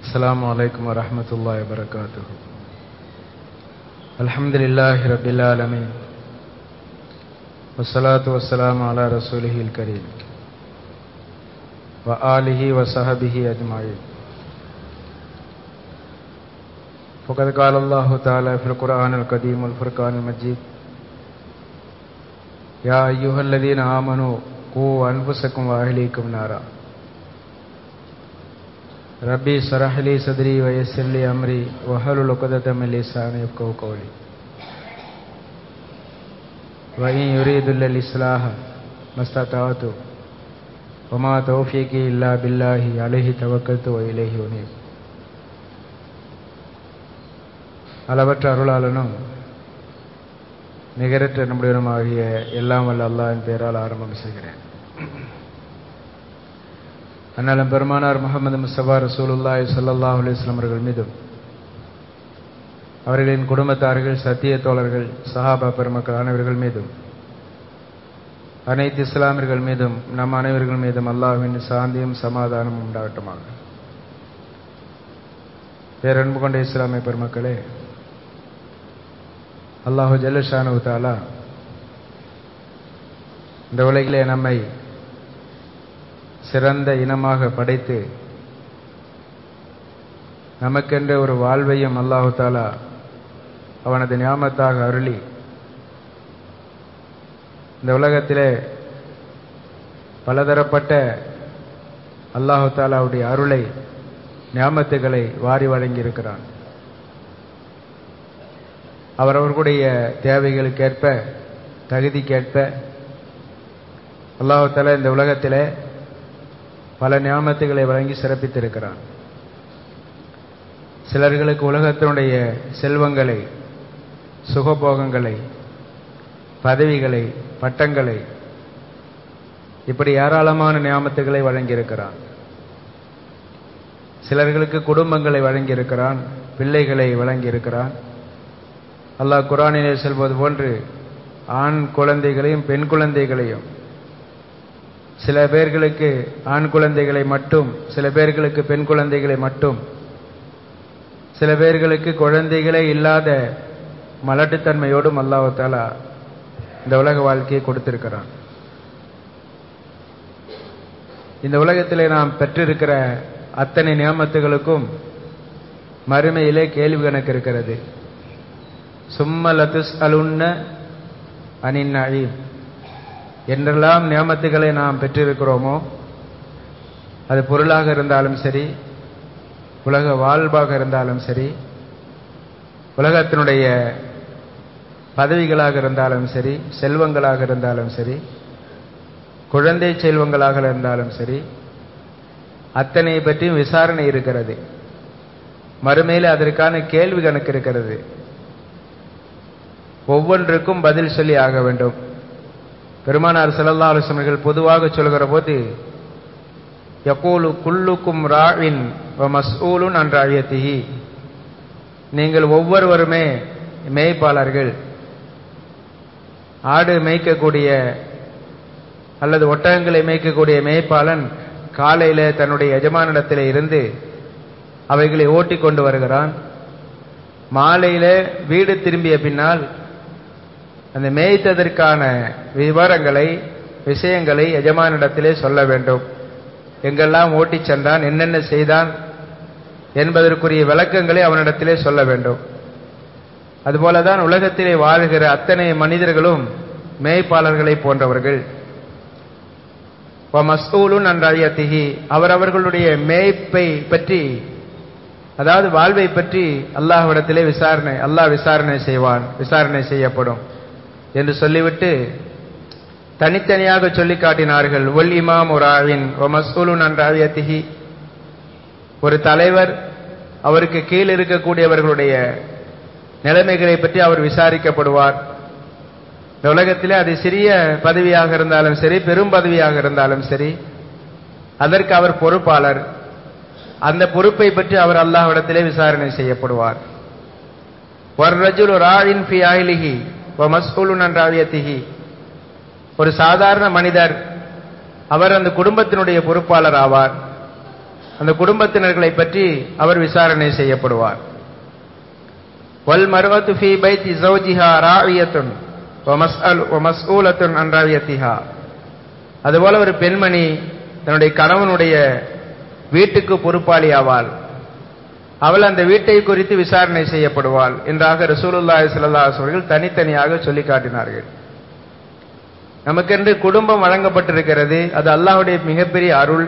السلام عليكم ورحمة الله وبركاته الحمد لله رب العالمين والصلاة والسلام على رسوله الكريم وآله وصحبه أجمعين فقد قال الله تعالى في القرآن القديم والفرقان المجيد يا أيها الذين آمنوا قوا أنفسكم وأهليكم نارا ربي اشرح لي صدري ويسر لي أمري واحلل عقدة من لساني يفقهوا قولي وإن يريد إلا الإصلاح ما استطعت وما توفيقي إلا بالله عليه توكلت وإليه أنيب அளவற்ற அருளாளனும் நிகரற்ற நம்முடையனுமாகிய எல்லாம் வல்ல அல்லாஹின் பெயரால் ஆரம்பம் செய்கிறேன் அண்ணலம் பெருமானார் முகமது முஸ்தபா ரசூலுல்லாய் சல்லா அலிஸ்லாம் அவர்கள் மீதும் அவர்களின் குடும்பத்தார்கள் சத்திய தோழர்கள் சஹாபா பெருமக்கள் அனைவர்கள் மீதும் அனைத்து இஸ்லாமியர்கள் மீதும் நம் அனைவர்கள் மீதும் அல்லாஹ்வின் சாந்தியும் சமாதானமும் உண்டாகட்டுமாக பேரன்பு கொண்ட இஸ்லாமிய பெருமக்களே அல்லாஹு ஜல்லுஷானு தாலா இந்த உலகிலே நம்மை சிறந்த இனமாக படைத்து நமக்கென்ற ஒரு வாழ்வையும் அல்லாஹு தாலா அவனது ஞாபகத்தாக அருளி இந்த உலகத்திலே பலதரப்பட்ட அல்லாஹு தாலாவுடைய அருளை ஞாபகத்துகளை வாரி வழங்கியிருக்கிறான் அவரவர்களுடைய தேவைகளுக்கேற்ப தகுதிக்கேற்ப அல்லாஹு தாலா இந்த உலகத்திலே பல ஞாபகத்துகளை வழங்கி சிறப்பித்திருக்கிறான் சிலர்களுக்கு உலகத்தினுடைய செல்வங்களை சுகபோகங்களை பதவிகளை பட்டங்களை இப்படி ஏராளமான நியாமத்துகளை வழங்கியிருக்கிறான் சிலர்களுக்கு குடும்பங்களை வழங்கியிருக்கிறான் பிள்ளைகளை வழங்கியிருக்கிறான் அல்லாஹ் குரானிலே செல்வது போன்று ஆண் குழந்தைகளையும் பெண் குழந்தைகளையும் சில பேர்களுக்கு ஆண் குழந்தைகளை மட்டும் சில பேர்களுக்கு பெண் குழந்தைகளை மட்டும் சில பேர்களுக்கு குழந்தைகளே இல்லாத மலட்டுத்தன்மையோடும் அல்லாஹாலா இந்த உலக வாழ்க்கையை கொடுத்திருக்கிறான் இந்த உலகத்திலே நாம் பெற்றிருக்கிற அத்தனை நியமத்துகளுக்கும் மறுமையிலே கேள்வி கணக்கு இருக்கிறது சும்ம லத்துஸ் அலுன்ன அனின் அழீம் என்றெல்லாம் நியமத்துகளை நாம் பெற்றிருக்கிறோமோ அது பொருளாக இருந்தாலும் சரி உலக வாழ்வாக இருந்தாலும் சரி உலகத்தினுடைய பதவிகளாக இருந்தாலும் சரி செல்வங்களாக இருந்தாலும் சரி குழந்தை செல்வங்களாக இருந்தாலும் சரி அத்தனை பற்றியும் விசாரணை இருக்கிறது மறுமையில் அதற்கான கேள்வி கணக்கு இருக்கிறது ஒவ்வொன்றுக்கும் பதில் சொல்லி ஆக வேண்டும் பெருமானார் செல்லல்லா ஆலோசனைகள் பொதுவாக சொல்கிற போது யகூலு குல்லுக்கும் ராவின் மஸ்ஊலுன் அன்றாயத்திஹி நீங்கள் ஒவ்வொருவருமே மேய்ப்பாளர்கள் ஆடு மேய்க்கக்கூடிய அல்லது ஒட்டகங்களை மேய்க்கக்கூடிய மேய்ப்பாளன் காலையில தன்னுடைய எஜமானிடத்தில் இருந்து அவைகளை ஓட்டி கொண்டு வருகிறான் மாலையில வீடு திரும்பிய பின்னால் அந்த மேய்த்ததற்கான விவரங்களை விஷயங்களை எஜமானிடத்திலே சொல்ல வேண்டும் எங்கெல்லாம் ஓட்டிச் சென்றான் என்னென்ன செய்தான் என்பதற்குரிய விளக்கங்களை அவனிடத்திலே சொல்ல வேண்டும் அதுபோலதான் உலகத்திலே வாழ்கிற அத்தனை மனிதர்களும் மேய்ப்பாளர்களை போன்றவர்கள் மஸ்தூலுன் நன்றாயத்திகி அவரவர்களுடைய மேய்ப்பை பற்றி அதாவது வாழ்வை பற்றி அல்லாஹ்விடத்திலே விசாரணை அல்லாஹ் விசாரணை செய்வான் விசாரணை செய்யப்படும் என்று சொல்லிவிட்டு தனித்தனியாக சொல்லி காட்டினார்கள் ஒல் இமாம் உராவின் ஒ மசூலுன் அன்றாவியத்திகி ஒரு தலைவர் அவருக்கு கீழ் இருக்கக்கூடியவர்களுடைய நிலைமைகளை பற்றி அவர் விசாரிக்கப்படுவார் இந்த உலகத்திலே அது சிறிய பதவியாக இருந்தாலும் சரி பெரும் பதவியாக இருந்தாலும் சரி அதற்கு அவர் பொறுப்பாளர் அந்த பொறுப்பை பற்றி அவர் அல்லாஹ்விடத்திலே விசாரணை செய்யப்படுவார் ஒரு ரஜுல் ராயின் ஃபி ஆயிலிஹி ஒ மஸ்கூலுன் அன்றாவியத்திஹி ஒரு சாதாரண மனிதர் அவர் அந்த குடும்பத்தினுடைய பொறுப்பாளர் ஆவார் அந்த குடும்பத்தினர்களை பற்றி அவர் விசாரணை செய்யப்படுவார் வல் மர்வத்து ஃபீ பைத்தி ஜௌஜிஹா ராவியத்துன் வமஸ்அல் வமஸ்ஊலத்துன் அன் ராவியத்திஹா அதுபோல ஒரு பெண்மணி தன்னுடைய கணவனுடைய வீட்டுக்கு பொறுப்பாளி ஆவாள் அவள் அந்த வீட்டை குறித்து விசாரணை செய்யப்படுவாள் என்றாக ரசூலுல்லாஹி ஸல்லல்லாஹு அலைஹி அவர்கள் தனித்தனியாக சொல்லி காட்டினார்கள் நமக்கென்று குடும்பம் வழங்கப்பட்டிருக்கிறது அது அல்லாஹ்வுடைய மிகப்பெரிய அருள்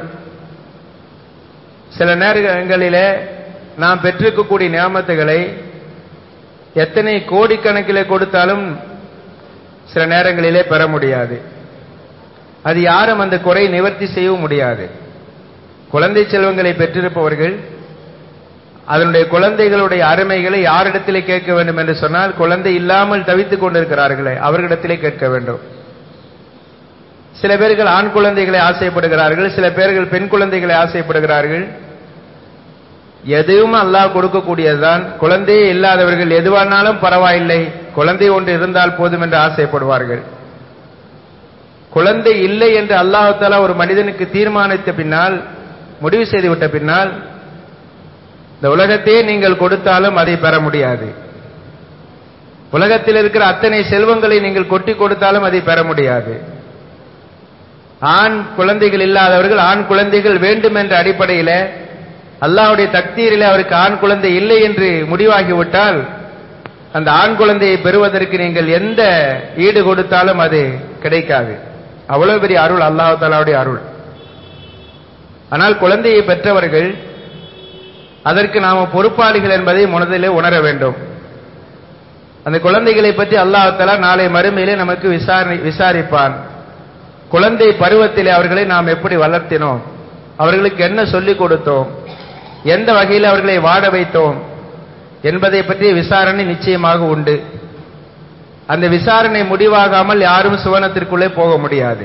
சில நேரங்களிலே நாம் பெற்றிருக்கக்கூடிய நியாமத்துகளை எத்தனை கோடிக்கணக்கிலே கொடுத்தாலும் சில நேரங்களிலே பெற முடியாது அது யாரும் அந்த குறை நிவர்த்தி செய்யவும் முடியாது குழந்தை செல்வங்களை பெற்றிருப்பவர்கள் அதனுடைய குழந்தைகளுடைய அருமைகளை யாரிடத்திலே கேட்க வேண்டும் என்று சொன்னால் குழந்தை இல்லாமல் தவித்துக் கொண்டிருக்கிறார்களே அவர்களிடத்திலே கேட்க வேண்டும் சில பேர்கள் ஆண் குழந்தைகளை ஆசைப்படுகிறார்கள் சில பேர்கள் பெண் குழந்தைகளை ஆசைப்படுகிறார்கள் எதுவும் அல்லாஹ் கொடுக்கக்கூடியதுதான் குழந்தையே இல்லாதவர்கள் எதுவானாலும் பரவாயில்லை குழந்தை ஒன்று இருந்தால் போதும் என்று ஆசைப்படுவார்கள் குழந்தை இல்லை என்று அல்லாஹாலா ஒரு மனிதனுக்கு தீர்மானித்த பின்னால் முடிவு செய்துவிட்ட பின்னால் இந்த உலகத்தையே நீங்கள் கொடுத்தாலும் அதை பெற முடியாது உலகத்தில் இருக்கிற அத்தனை செல்வங்களை நீங்கள் கொட்டி கொடுத்தாலும் அதை பெற முடியாது ஆண் குழந்தைகள் இல்லாதவர்கள் ஆண் குழந்தைகள் வேண்டும் என்ற அடிப்படையில் அல்லாஹ்வுடைய தக்தீரில் அவருக்கு ஆண் குழந்தை இல்லை என்று முடிவாகிவிட்டால் அந்த ஆண் குழந்தையை பெறுவதற்கு நீங்கள் எந்த ஈடு கொடுத்தாலும் அது கிடைக்காது அவ்வளவு பெரிய அருள் அல்லாஹ் தாலாவுடைய அருள் ஆனால் குழந்தையை பெற்றவர்கள் அதற்கு நாம பொறுப்பாளிகள் என்பதை மனதிலே உணர வேண்டும் அந்த குழந்தைகளை பற்றி அல்லாஹாலா நாளை மறுமையிலே நமக்கு விசாரணை விசாரிப்பான் குழந்தை பருவத்திலே அவர்களை நாம் எப்படி வளர்த்தினோம் அவர்களுக்கு என்ன சொல்லிக் கொடுத்தோம் எந்த வகையில் அவர்களை வாட வைத்தோம் என்பதை பற்றிய விசாரணை நிச்சயமாக உண்டு அந்த விசாரணை முடிவாகாமல் யாரும் சுவனத்திற்குள்ளே போக முடியாது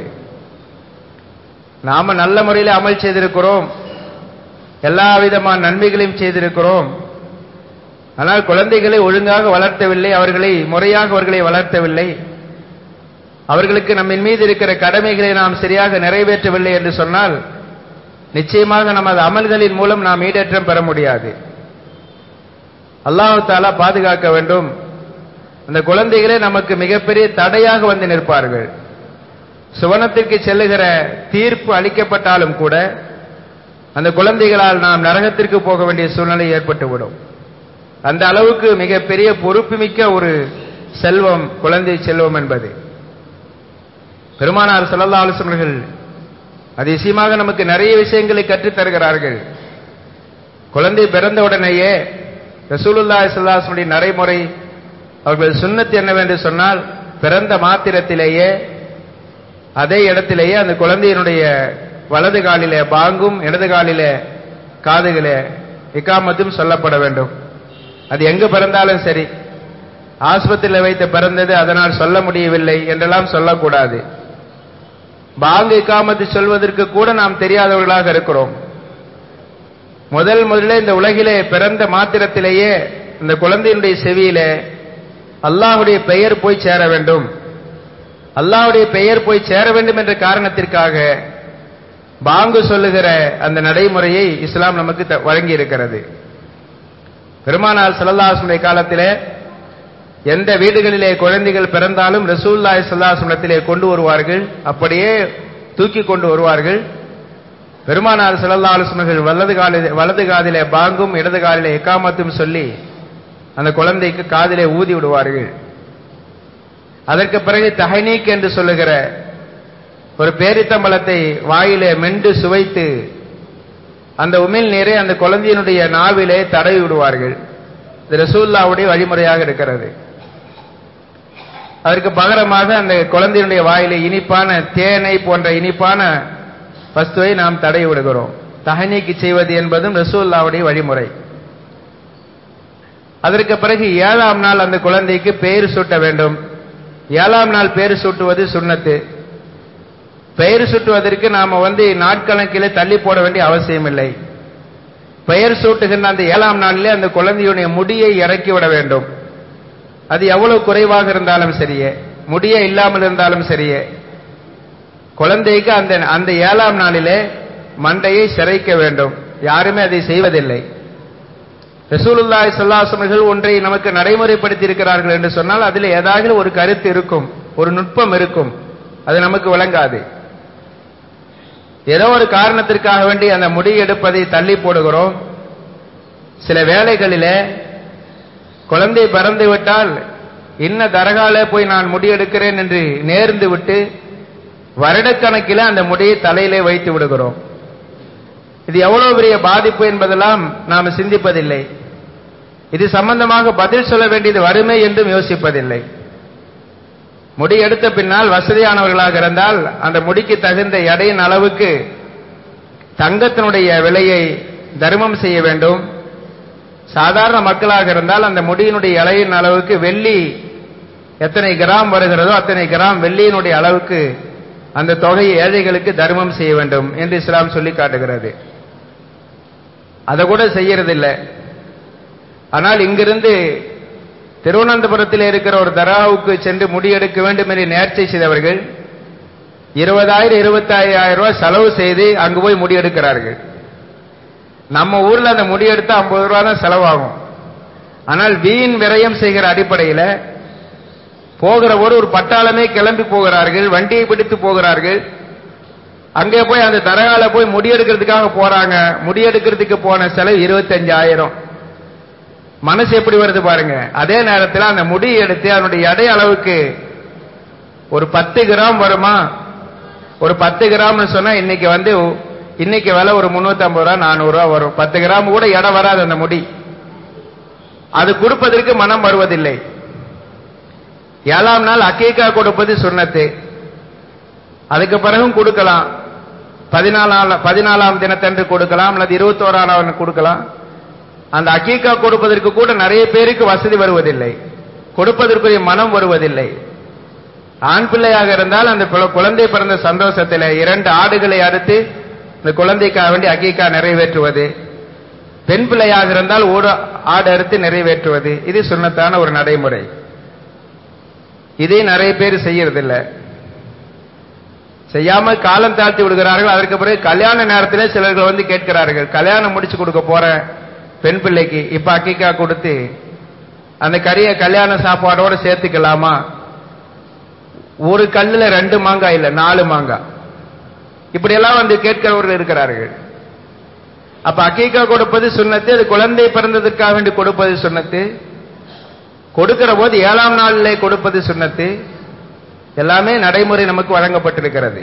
நாம நல்ல முறையில் அமல் செய்திருக்கிறோம் எல்லா விதமான நன்மைகளையும் செய்திருக்கிறோம் ஆனால் குழந்தைகளை ஒழுங்காக வளர்த்தவில்லை அவர்களை முறையாக அவர்களை வளர்த்தவில்லை அவர்களுக்கு நம்மின் மீது இருக்கிற கடமைகளை நாம் சரியாக நிறைவேற்றவில்லை என்று சொன்னால் நிச்சயமாக நமது அமல்களின் மூலம் நாம் ஈடேற்றம் பெற முடியாது அல்லாஹு தாலா பாதுகாக்க வேண்டும் அந்த குழந்தைகளே நமக்கு மிகப்பெரிய தடையாக வந்து நிற்பார்கள் சுவனத்திற்கு செல்லுகிற தீர்ப்பு அளிக்கப்பட்டாலும் கூட அந்த குழந்தைகளால் நாம் நரகத்திற்கு போக வேண்டிய சூழ்நிலை ஏற்பட்டுவிடும் அந்த அளவுக்கு மிகப்பெரிய பொறுப்புமிக்க ஒரு செல்வம் குழந்தை செல்வம் என்பது பெருமானார் சல்லல்லா ஆலோசனர்கள் அதிசயமாக நமக்கு நிறைய விஷயங்களை கற்றுத் தருகிறார்கள் குழந்தை பிறந்த உடனேயே ரசூலுல்லா சல்லாஹனுடைய நடைமுறை அவர்கள் சுண்ணத்து என்னவென்று சொன்னால் பிறந்த மாத்திரத்திலேயே அதே இடத்திலேயே அந்த குழந்தையினுடைய வலது காலிலே பாங்கும் இடது காலிலே காதுகளே இக்காமத்தும் சொல்லப்பட வேண்டும் அது எங்கு பிறந்தாலும் சரி ஆஸ்பத்திரியில் வைத்து பிறந்தது அதனால் சொல்ல முடியவில்லை என்றெல்லாம் சொல்லக்கூடாது பாங்கு இக்காமத்து சொல்வதற்கு கூட நாம் தெரியாதவர்களாக இருக்கிறோம் முதல் முதல்ல இந்த உலகிலே பிறந்த மாத்திரத்திலேயே இந்த குழந்தையினுடைய செவியிலே அல்லாஹுடைய பெயர் போய் சேர வேண்டும் அல்லாஹுடைய பெயர் போய் சேர வேண்டும் என்ற காரணத்திற்காக பாங்கு சொல்லுகிற அந்த நடைமுறையை இஸ்லாம் நமக்கு வழங்கி இருக்கிறது பெருமானார் சல்லல்லாசுடைய காலத்திலே எந்த வீடுகளிலே குழந்தைகள் பிறந்தாலும் ரசூல்லாய் சல்லாசுனத்திலே கொண்டு வருவார்கள் அப்படியே தூக்கி கொண்டு வருவார்கள் பெருமானார் சல்லல்லா ஆலோசனைகள் வலது காலிலே வலது காதிலே பாங்கும் இடது காலிலே எக்காமத்தும் சொல்லி அந்த குழந்தைக்கு காதிலே ஊதி விடுவார்கள் அதற்கு பிறகு தஹனீக் என்று சொல்லுகிற ஒரு பேரித்தம்பளத்தை வாயிலே மெண்டு சுவைத்து அந்த உமிழ் நீரை அந்த குழந்தையினுடைய நாவிலே தடவி விடுவார்கள் இது ரசூல்லாவுடைய வழிமுறையாக இருக்கிறது அதற்கு பகரமாக அந்த குழந்தையினுடைய வாயிலே இனிப்பான தேனை போன்ற இனிப்பான வஸ்துவை நாம் தடை விடுகிறோம் தகனிக்கு செய்வது என்பதும் ரசூல்லாவுடைய வழிமுறை அதற்கு பிறகு ஏழாம் நாள் அந்த குழந்தைக்கு பெயர் சூட்ட வேண்டும் ஏழாம் நாள் பெயர் சூட்டுவது சுண்ணத்து பெயர் சூட்டுவதற்கு நாம வந்து நாட்கணக்கிலே தள்ளி போட வேண்டிய அவசியம் இல்லை பெயர் சூட்டுகின்ற அந்த ஏழாம் நாளிலே அந்த குழந்தையுடைய முடியை இறக்கி விட வேண்டும் அது எவ்வளவு குறைவாக இருந்தாலும் சரியே முடியே இல்லாமல் இருந்தாலும் சரியே குழந்தைக்கு அந்த அந்த ஏழாம் நாளிலே மண்டையை சிரைக்க வேண்டும் யாருமே அதை செய்வதில்லை ரசூலுல்லாஹி ஸல்லல்லாஹு ஒன்றை நமக்கு நடைமுறைப்படுத்தி இருக்கிறார்கள் என்று சொன்னால் அதில் ஏதாவது ஒரு கருத்து இருக்கும் ஒரு நுட்பம் இருக்கும் அது நமக்கு விளங்காது ஏதோ ஒரு காரணத்திற்காக வேண்டி அந்த முடி எடுப்பதை தள்ளி போடுகிறோம் சில வேலைகளிலே குழந்தை பிறந்து விட்டால் இன்ன தரகால போய் நான் முடி எடுக்கிறேன் என்று நேர்ந்து விட்டு வருடக்கணக்கில் அந்த முடியை தலையிலே வைத்து விடுகிறோம் இது எவ்வளவு பெரிய பாதிப்பு என்பதெல்லாம் நாம் சிந்திப்பதில்லை இது சம்பந்தமாக பதில் சொல்ல வேண்டியது வறுமை என்றும் யோசிப்பதில்லை முடி எடுத்த பின்னால் வசதியானவர்களாக இருந்தால் அந்த முடிக்கு தகுந்த எடையின் அளவுக்கு தங்கத்தினுடைய விலையை தர்மம் செய்ய வேண்டும் சாதாரண மக்களாக இருந்தால் அந்த முடியினுடைய இலையின் அளவுக்கு வெள்ளி எத்தனை கிராம் வருகிறதோ அத்தனை கிராம் வெள்ளியினுடைய அளவுக்கு அந்த தொகையை ஏழைகளுக்கு தர்மம் செய்ய வேண்டும் என்று இஸ்லாம் சொல்லி காட்டுகிறது அதை கூட செய்யறதில்லை ஆனால் இங்கிருந்து திருவனந்தபுரத்தில் இருக்கிற ஒரு தராவுக்கு சென்று முடியெடுக்க வேண்டும் என்று நேர்ச்சை செய்தவர்கள் இருபதாயிரம் இருபத்தாயிரம் ரூபாய் செலவு செய்து அங்கு போய் முடியெடுக்கிறார்கள் நம்ம ஊர்ல அந்த முடியெடுத்து ஐம்பது ரூபா தான் செலவாகும் ஆனால் வீண் விரயம் செய்கிற அடிப்படையில் போகிற போது ஒரு பட்டாளமே கிளம்பி போகிறார்கள் வண்டியை பிடித்து போகிறார்கள் அங்கே போய் அந்த தரகால போய் முடியெடுக்கிறதுக்காக போறாங்க முடியெடுக்கிறதுக்கு போன செலவு இருபத்தஞ்சாயிரம் மனசு எப்படி வருது பாருங்க அதே நேரத்தில் அந்த முடி எடுத்து அதனுடைய எடை அளவுக்கு ஒரு பத்து கிராம் வருமா ஒரு பத்து கிராம்னு சொன்னா இன்னைக்கு வந்து இன்னைக்கு விலை ஒரு முன்னூத்தி ஐம்பது ரூபா நானூறு ரூபா வரும் பத்து கிராம் கூட எடை வராது அந்த முடி அது கொடுப்பதற்கு மனம் வருவதில்லை ஏழாம் நாள் அக்கீக்கா கொடுப்பது சுண்ணத்து அதுக்கு பிறகும் கொடுக்கலாம் பதினாலாம் பதினாலாம் தினத்தன்று கொடுக்கலாம் அல்லது இருபத்தோராம் கொடுக்கலாம் அந்த அக்கீக்கா கொடுப்பதற்கு கூட நிறைய பேருக்கு வசதி வருவதில்லை கொடுப்பதற்குரிய மனம் வருவதில்லை ஆண் பிள்ளையாக இருந்தால் அந்த குழந்தை பிறந்த சந்தோஷத்தில் இரண்டு ஆடுகளை அறுத்து இந்த குழந்தைக்காக வேண்டி அக்கீக்கா நிறைவேற்றுவது பெண் பிள்ளையாக இருந்தால் ஒரு ஆடு அறுத்து நிறைவேற்றுவது இது சுண்ணத்தான ஒரு நடைமுறை இதை நிறைய பேர் செய்யறதில்லை செய்யாம காலம் தாழ்த்தி விடுகிறார்கள் அதற்கு பிறகு கல்யாண நேரத்தில் சிலர்கள் வந்து கேட்கிறார்கள் கல்யாணம் முடிச்சு கொடுக்க போறேன் பெண் பிள்ளைக்கு இப்ப அக்கிக்கா கொடுத்து அந்த கறியை கல்யாண சாப்பாடோட சேர்த்துக்கலாமா ஒரு கல்லுல ரெண்டு மாங்காய் இல்ல நாலு மாங்காய் இப்படியெல்லாம் வந்து கேட்கிறவர்கள் இருக்கிறார்கள் அப்ப அக்கீக்கா கொடுப்பது சுண்ணத்து அது குழந்தை பிறந்ததற்காக வேண்டி கொடுப்பது சுண்ணத்து கொடுக்கிற போது ஏழாம் நாளிலே கொடுப்பது சுண்ணத்து எல்லாமே நடைமுறை நமக்கு வழங்கப்பட்டிருக்கிறது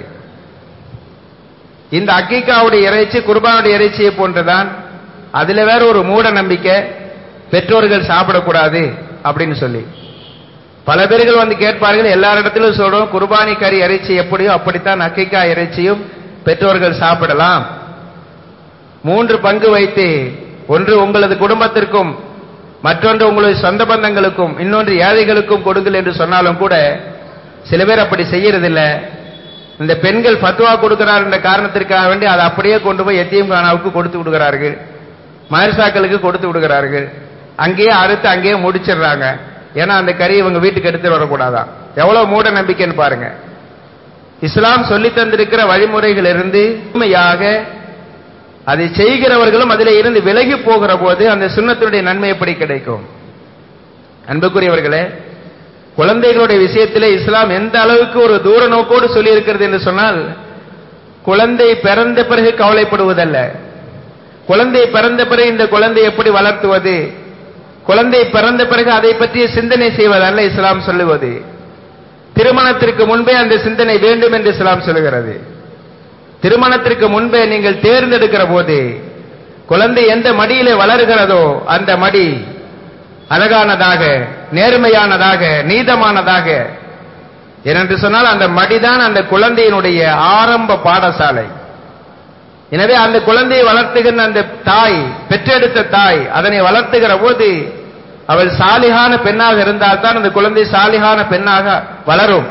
இந்த அக்கீக்காவுடைய இறைச்சி குர்பானுடைய இறைச்சியை போன்றுதான் அதுல வேற ஒரு மூட நம்பிக்கை பெற்றோர்கள் சாப்பிடக்கூடாது அப்படின்னு சொல்லி பல பேர்கள் வந்து கேட்பார்கள் எல்லாரிடத்திலும் சொல்றோம் குர்பானி கறி இறைச்சி எப்படியோ அப்படித்தான் அக்கிக்கா இறைச்சியும் பெற்றோர்கள் சாப்பிடலாம் மூன்று பங்கு வைத்து ஒன்று உங்களது குடும்பத்திற்கும் மற்றொன்று உங்களது சொந்த பந்தங்களுக்கும் இன்னொன்று ஏழைகளுக்கும் கொடுங்கள் என்று சொன்னாலும் கூட சில பேர் அப்படி செய்யறதில்லை இந்த பெண்கள் பத்துவா கொடுக்கிறார் என்ற காரணத்திற்காக வேண்டி அதை அப்படியே கொண்டு போய் எத்தியம் கானாவுக்கு கொடுத்து விடுகிறார்கள் மதரசாக்களுக்கு கொடுத்து விடுகிறார்கள் அங்கேயே அறுத்து அங்கேயே முடிச்சிடுறாங்க ஏன்னா அந்த கறி இவங்க வீட்டுக்கு எடுத்துட்டு வரக்கூடாதான் எவ்வளவு மூட நம்பிக்கைன்னு பாருங்க இஸ்லாம் சொல்லி தந்திருக்கிற வழிமுறைகள் இருந்து உண்மையாக அதை செய்கிறவர்களும் அதில் இருந்து விலகி போகிற போது அந்த சுண்ணத்தினுடைய நன்மை எப்படி கிடைக்கும் அன்புக்குரியவர்களே குழந்தைகளுடைய விஷயத்திலே இஸ்லாம் எந்த அளவுக்கு ஒரு தூர நோக்கோடு சொல்லி இருக்கிறது என்று சொன்னால் குழந்தை பிறந்த பிறகு கவலைப்படுவதல்ல குழந்தை பிறந்த பிறகு இந்த குழந்தை எப்படி வளர்த்துவது குழந்தை பிறந்த பிறகு அதை பற்றிய சிந்தனை செய்வதல்ல இஸ்லாம் சொல்லுவது திருமணத்திற்கு முன்பே அந்த சிந்தனை வேண்டும் என்று இஸ்லாம் சொல்லுகிறது திருமணத்திற்கு முன்பே நீங்கள் தேர்ந்தெடுக்கிற போது குழந்தை எந்த மடியிலே வளர்கிறதோ அந்த மடி அழகானதாக நேர்மையானதாக நீதமானதாக ஏனென்று சொன்னால் அந்த மடிதான் அந்த குழந்தையினுடைய ஆரம்ப பாடசாலை எனவே அந்த குழந்தையை வளர்த்துகின்ற அந்த தாய் பெற்றெடுத்த தாய் அதனை வளர்த்துகிற போது அவள் சாலிகான பெண்ணாக இருந்தால் தான் அந்த குழந்தை சாலிகான பெண்ணாக வளரும்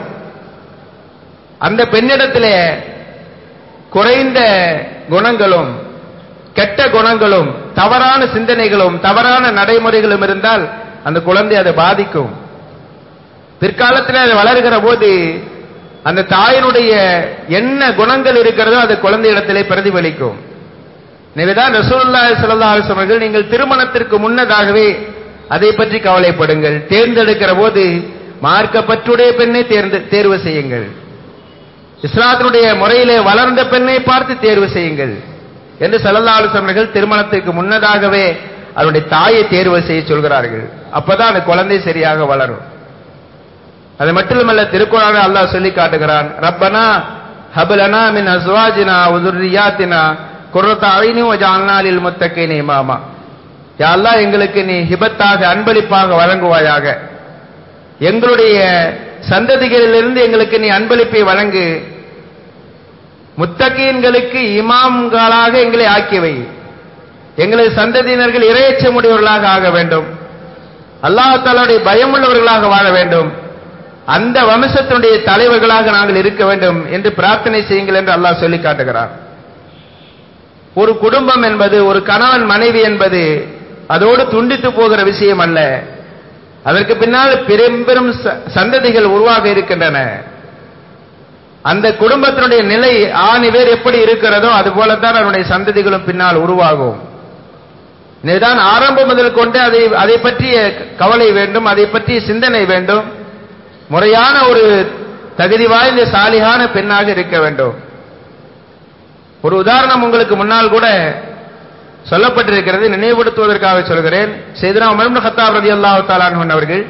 அந்த பெண்ணிடத்திலே குறைந்த குணங்களும் கெட்ட குணங்களும் தவறான சிந்தனைகளும் தவறான நடைமுறைகளும் இருந்தால் அந்த குழந்தை அதை பாதிக்கும் பிற்காலத்தில் அது வளர்கிற போது அந்த தாயினுடைய என்ன குணங்கள் இருக்கிறதோ அது குழந்தை இடத்திலே பிரதிபலிக்கும் எனவேதான் ரசூலுல்லாஹி ஸல்லல்லாஹு அலைஹி வஸல்லம் நீங்கள் திருமணத்திற்கு முன்னதாகவே அதை பற்றி கவலைப்படுங்கள் தேர்ந்தெடுக்கிற போது மார்க்கப்பற்றுடைய பெண்ணை தேர்ந்து தேர்வு செய்யுங்கள் இஸ்லாத்தினுடைய முறையிலே வளர்ந்த பெண்ணை பார்த்து தேர்வு செய்யுங்கள் என்று ஸல்லல்லாஹு அலைஹி வஸல்லம் திருமணத்திற்கு முன்னதாகவே அவருடைய தாயை தேர்வு செய்ய சொல்கிறார்கள் அப்பதான் அந்த குழந்தை சரியாக வளரும் அது மட்டுமல்ல திருக்குறான அல்லாஹ் சொல்லி காட்டுகிறான் ரப்பனா ஹபலனா மின் அஸ்வாஜினா உதுர்ரியாத்தினா குர்ரத்த அழினு வஜால்னா லில் முத்தக்கீன இமாமா யா அல்லாஹ் எங்களுக்கு நீ ஹிபத்தாக அன்பளிப்பாக வழங்குவாயாக எங்களுடைய சந்ததிகளிலிருந்து எங்களுக்கு நீ அன்பளிப்பை வழங்கு முத்தகீன்களுக்கு இமாம்களாக எங்களை ஆக்கியவை எங்களது சந்ததியினர்கள் இரையச்சமுடையவர்களாக ஆக வேண்டும் அல்லாஹாலுடைய பயமுள்ளவர்களாக வாழ வேண்டும் அந்த வம்சத்தினுடைய தலைவர்களாக நாங்கள் இருக்க வேண்டும் என்று பிரார்த்தனை செய்யுங்கள் என்று அல்லாஹ் சொல்லி காட்டுகிறார் ஒரு குடும்பம் என்பது ஒரு கணவன் மனைவி என்பது அதோடு துண்டித்து போகிற விஷயம் அல்ல அதற்கு பின்னால் பெரும் பெரும் ச- சந்ததிகள் உருவாக இருக்கின்றன அந்த குடும்பத்தினுடைய நிலை ஆணி வேர் எப்படி இருக்கிறதோ அது போலத்தான் அவனுடைய சந்ததிகளும் பின்னால் உருவாகும் இதுதான் ஆரம்பம் முதல் கொண்டு அதை அதை பற்றிய கவலை வேண்டும் அதை பற்றிய சிந்தனை வேண்டும் முறையான ஒரு தகுதி வாய்ந்த சாலிகான பெண்ணாக இருக்க வேண்டும் ஒரு உதாரணம் உங்களுக்கு முன்னால் கூட சொல்லப்பட்டிருக்கிறது நினைவுபடுத்துவதற்காக சொல்கிறேன் செய்தனா உமர் ஹத்தாப் ரதி அல்லாஹு அவர்கள்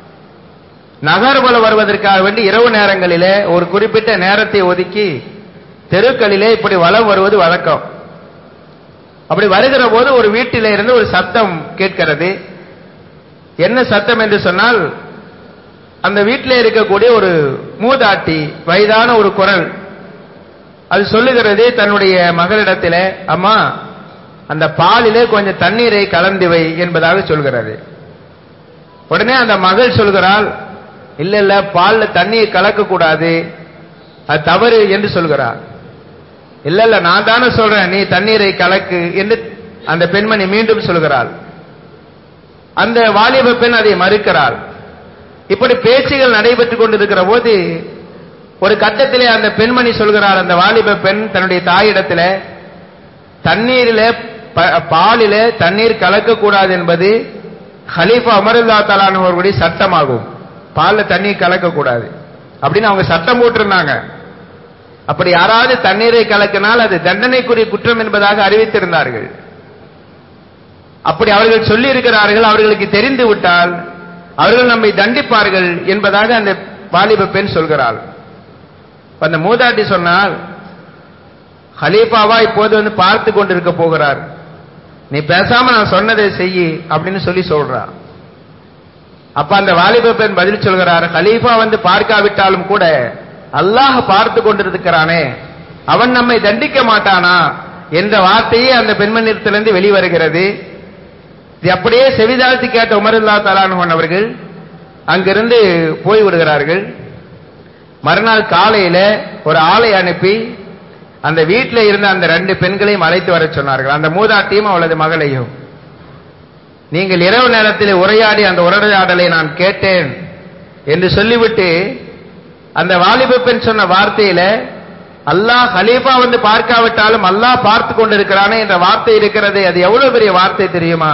நகர்வலம் வருவதற்காக வேண்டி இரவு நேரங்களிலே ஒரு குறிப்பிட்ட நேரத்தை ஒதுக்கி தெருக்களிலே இப்படி வலம் வருவது வழக்கம் அப்படி வருகிற போது ஒரு வீட்டிலே இருந்து ஒரு சத்தம் கேட்கிறது என்ன சத்தம் என்று சொன்னால் அந்த வீட்டிலே இருக்கக்கூடிய ஒரு மூதாட்டி வயதான ஒரு குரல் அது சொல்லுகிறது தன்னுடைய மகளிடத்திலே அம்மா அந்த பாலிலே கொஞ்சம் தண்ணீரை கலந்து வை என்பதாக சொல்கிறது உடனே அந்த மகள் சொல்கிறாள் இல்ல இல்ல பால்ல தண்ணியை கலக்க கூடாது அது தவறு என்று சொல்கிறார் இல்ல இல்ல நான் தானே சொல்றேன் நீ தண்ணீரை கலக்கு என்று அந்த பெண்மணி மீண்டும் சொல்கிறாள் அந்த வாலிப பெண் அதை மறுக்கிறாள் இப்படி பேச்சுகள் நடைபெற்றுக் கொண்டிருக்கிற போது ஒரு கட்டத்திலே அந்த பெண்மணி சொல்கிறார் அந்த வாலிப பெண் தன்னுடைய தாயிடத்துல தண்ணீரிலே ப- பாலிலே தண்ணீர் கலக்கக்கூடாது என்பது ஹலீஃபா அமருல்லா தலானவர்களுடைய சட்டமாகும் பால்ல தண்ணீர் கலக்கக்கூடாது அப்படின்னு அவங்க சட்டம் போட்டிருந்தாங்க அப்படி யாராவது தண்ணீரை கலக்கினால் அது தண்டனைக்குரிய குற்றம் என்பதாக அறிவித்திருந்தார்கள் அப்படி அவர்கள் சொல்லி இருக்கிறார்கள் அவர்களுக்கு தெரிந்து விட்டால் அவர்கள் நம்மை தண்டிப்பார்கள் என்பதாக அந்த வாலிப பெண் சொல்கிறாள் அப்ப அந்த மூதாட்டி சொன்னால் ஹலீஃபாவா இப்போது வந்து பார்த்து கொண்டிருக்க போகிறார் நீ பேசாம நான் சொன்னதை செய் அப்படின்னு சொல்லி சொல்றா அப்ப அந்த வாலிப பெண் பதில் சொல்கிறார் ஹலீஃபா வந்து பார்க்காவிட்டாலும் கூட அல்லாஹ் பார்த்து கொண்டிருக்கிறானே அவன் நம்மை தண்டிக்க மாட்டானா என்ற வார்த்தையே அந்த பெண்மணிடத்திலிருந்து வெளிவருகிறது இது அப்படியே செவிதாழ்த்தி கேட்ட உமருல்லா தலானுவன் அவர்கள் அங்கிருந்து போய் விடுகிறார்கள் மறுநாள் காலையில ஒரு ஆளை அனுப்பி அந்த வீட்டில் இருந்த அந்த ரெண்டு பெண்களையும் அழைத்து வர சொன்னார்கள் அந்த மூதாட்டியும் அவளது மகளையும் நீங்கள் இரவு நேரத்தில் உரையாடி அந்த உரையாடலை நான் கேட்டேன் என்று சொல்லிவிட்டு அந்த வாலிப பெண் சொன்ன வார்த்தையில அல்லாஹ் ஹலீஃபா வந்து பார்க்காவிட்டாலும் அல்லாஹ் பார்த்து கொண்டிருக்கிறானே என்ற வார்த்தை இருக்கிறது அது எவ்வளவு பெரிய வார்த்தை தெரியுமா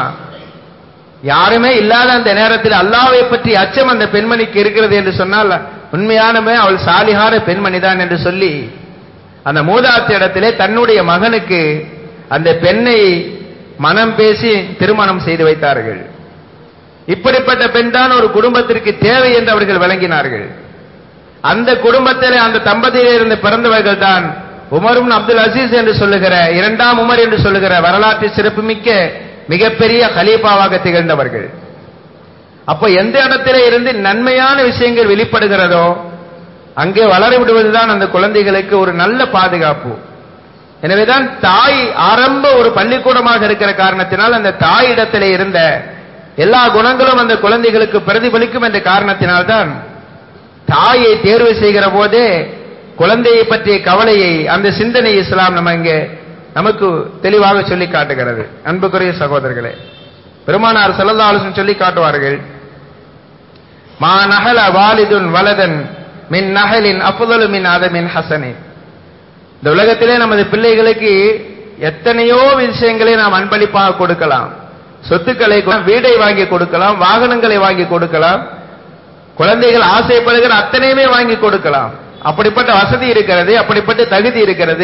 யாருமே இல்லாத அந்த நேரத்தில் அல்லாவை பற்றி அச்சம் அந்த பெண்மணிக்கு இருக்கிறது என்று சொன்னால் உண்மையானமே அவள் சாலிகான பெண்மணி தான் என்று சொல்லி அந்த மூதாத்தி இடத்திலே தன்னுடைய மகனுக்கு அந்த பெண்ணை மனம் பேசி திருமணம் செய்து வைத்தார்கள் இப்படிப்பட்ட பெண் தான் ஒரு குடும்பத்திற்கு தேவை என்று அவர்கள் விளங்கினார்கள் அந்த குடும்பத்திலே அந்த தம்பதியிலே இருந்து பிறந்தவர்கள் தான் உமரும் அப்துல் அசீஸ் என்று சொல்லுகிற இரண்டாம் உமர் என்று சொல்லுகிற வரலாற்று சிறப்புமிக்க மிகப்பெரிய கலீஃபாவாக திகழ்ந்தவர்கள் அப்போ எந்த இடத்திலே இருந்து நன்மையான விஷயங்கள் வெளிப்படுகிறதோ அங்கே வளர விடுவதுதான் அந்த குழந்தைகளுக்கு ஒரு நல்ல பாதுகாப்பு எனவேதான் தாய் ஆரம்ப ஒரு பள்ளிக்கூடமாக இருக்கிற காரணத்தினால் அந்த தாயிடத்திலே இருந்த எல்லா குணங்களும் அந்த குழந்தைகளுக்கு பிரதிபலிக்கும் என்ற காரணத்தினால்தான் தாயை தேர்வு செய்கிற போதே குழந்தையை பற்றிய கவலையை அந்த சிந்தனை இஸ்லாம் நம்ம இங்கே நமக்கு தெளிவாக சொல்லி காட்டுகிறது அன்புக்குரிய சகோதரர்களே பெருமானார் செல்லல்லா ஆலோசனை சொல்லி காட்டுவார்கள் மா நகல வாலிதுன் வலதன் மின் நகலின் அப்புதலு மின் அதமின் ஹசனின் இந்த உலகத்திலே நமது பிள்ளைகளுக்கு எத்தனையோ விஷயங்களை நாம் அன்பளிப்பாக கொடுக்கலாம் சொத்துக்களை கொ- வீடை வாங்கி கொடுக்கலாம் வாகனங்களை வாங்கி கொடுக்கலாம் குழந்தைகள் ஆசைப்படுகிற அத்தனையுமே வாங்கி கொடுக்கலாம் அப்படிப்பட்ட வசதி இருக்கிறது அப்படிப்பட்ட தகுதி இருக்கிறது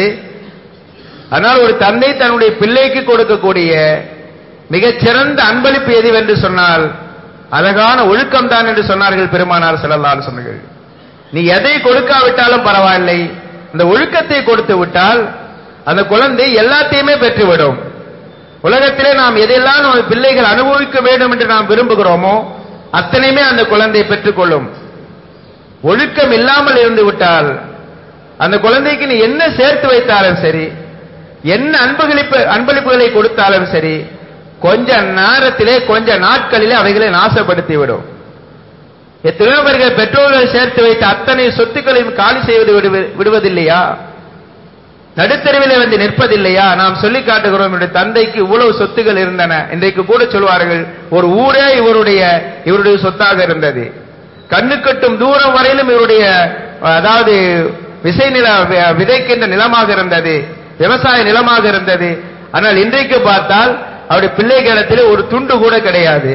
அதனால் ஒரு தந்தை தன்னுடைய பிள்ளைக்கு கொடுக்கக்கூடிய மிகச்சிறந்த அன்பளிப்பு எதுவென்று சொன்னால் அழகான ஒழுக்கம் தான் என்று சொன்னார்கள் பெருமானார் செல்லல்லாறு சொன்னார்கள் நீ எதை கொடுக்காவிட்டாலும் பரவாயில்லை அந்த ஒழுக்கத்தை கொடுத்து விட்டால் அந்த குழந்தை எல்லாத்தையுமே பெற்றுவிடும் உலகத்திலே நாம் எதையெல்லாம் நம்ம பிள்ளைகள் அனுபவிக்க வேண்டும் என்று நாம் விரும்புகிறோமோ அத்தனையுமே அந்த குழந்தை பெற்றுக்கொள்ளும் ஒழுக்கம் இல்லாமல் இருந்து விட்டால் அந்த குழந்தைக்கு நீ என்ன சேர்த்து வைத்தாலும் சரி என்ன அன்புகளிப்பு அன்பளிப்புகளை கொடுத்தாலும் சரி கொஞ்ச நேரத்திலே கொஞ்ச நாட்களிலே அவைகளை நாசப்படுத்தி விடும் எத்தனையோ பேர்கள் பெற்றோர்கள் சேர்த்து வைத்த அத்தனை சொத்துக்களையும் காலி செய்வது விடுவ- விடுவதில்லையா நடுத்தருவிலே வந்து நிற்பதில்லையா நாம் சொல்லி காட்டுகிறோம் என்னுடைய தந்தைக்கு இவ்வளவு சொத்துகள் இருந்தன இன்றைக்கு கூட சொல்வார்கள் ஒரு ஊரே இவருடைய இவருடைய சொத்தாக இருந்தது கண்ணு கட்டும் தூரம் வரையிலும் இவருடைய அதாவது விசை நில வி- விதைக்கின்ற நிலமாக இருந்தது விவசாய நிலமாக இருந்தது ஆனால் இன்றைக்கு பார்த்தால் அவருடைய பிள்ளைகளிடத்திலே ஒரு துண்டு கூட கிடையாது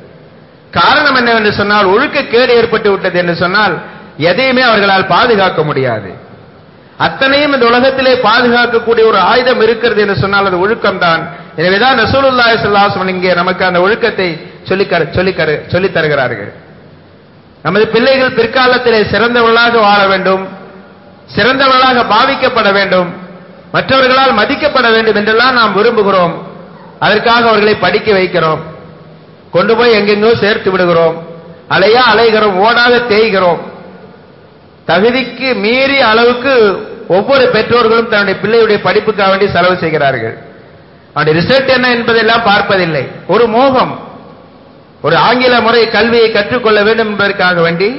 காரணம் என்னவென்று சொன்னால் ஒழுக்க கேடு ஏற்பட்டு விட்டது என்று சொன்னால் எதையுமே அவர்களால் பாதுகாக்க முடியாது அத்தனையும் இந்த உலகத்திலே பாதுகாக்கக்கூடிய ஒரு ஆயுதம் இருக்கிறது என்று சொன்னால் அது ஒழுக்கம் தான் எனவேதான் ரசூலுல்லாஹி ஸல்லல்லாஹு அலைஹி வஸல்லம் இங்கே நமக்கு அந்த ஒழுக்கத்தை சொல்லி சொல்லி சொல்லித் தருகிறார்கள் நமது பிள்ளைகள் பிற்காலத்திலே சிறந்தவர்களாக வாழ வேண்டும் சிறந்தவர்களாக பாவிக்கப்பட வேண்டும் மற்றவர்களால் மதிக்கப்பட வேண்டும் என்றெல்லாம் நாம் விரும்புகிறோம் அதற்காக அவர்களை படிக்க வைக்கிறோம் கொண்டு போய் எங்கெங்கோ சேர்த்து விடுகிறோம் அலையா அலைகிறோம் ஓடாக தேய்கிறோம் தகுதிக்கு மீறிய அளவுக்கு ஒவ்வொரு பெற்றோர்களும் தன்னுடைய பிள்ளையுடைய படிப்புக்காக வேண்டி செலவு செய்கிறார்கள் அவனுடைய ரிசல்ட் என்ன என்பதெல்லாம் பார்ப்பதில்லை ஒரு மோகம் ஒரு ஆங்கில முறை கல்வியை கற்றுக்கொள்ள வேண்டும் என்பதற்காக வேண்டி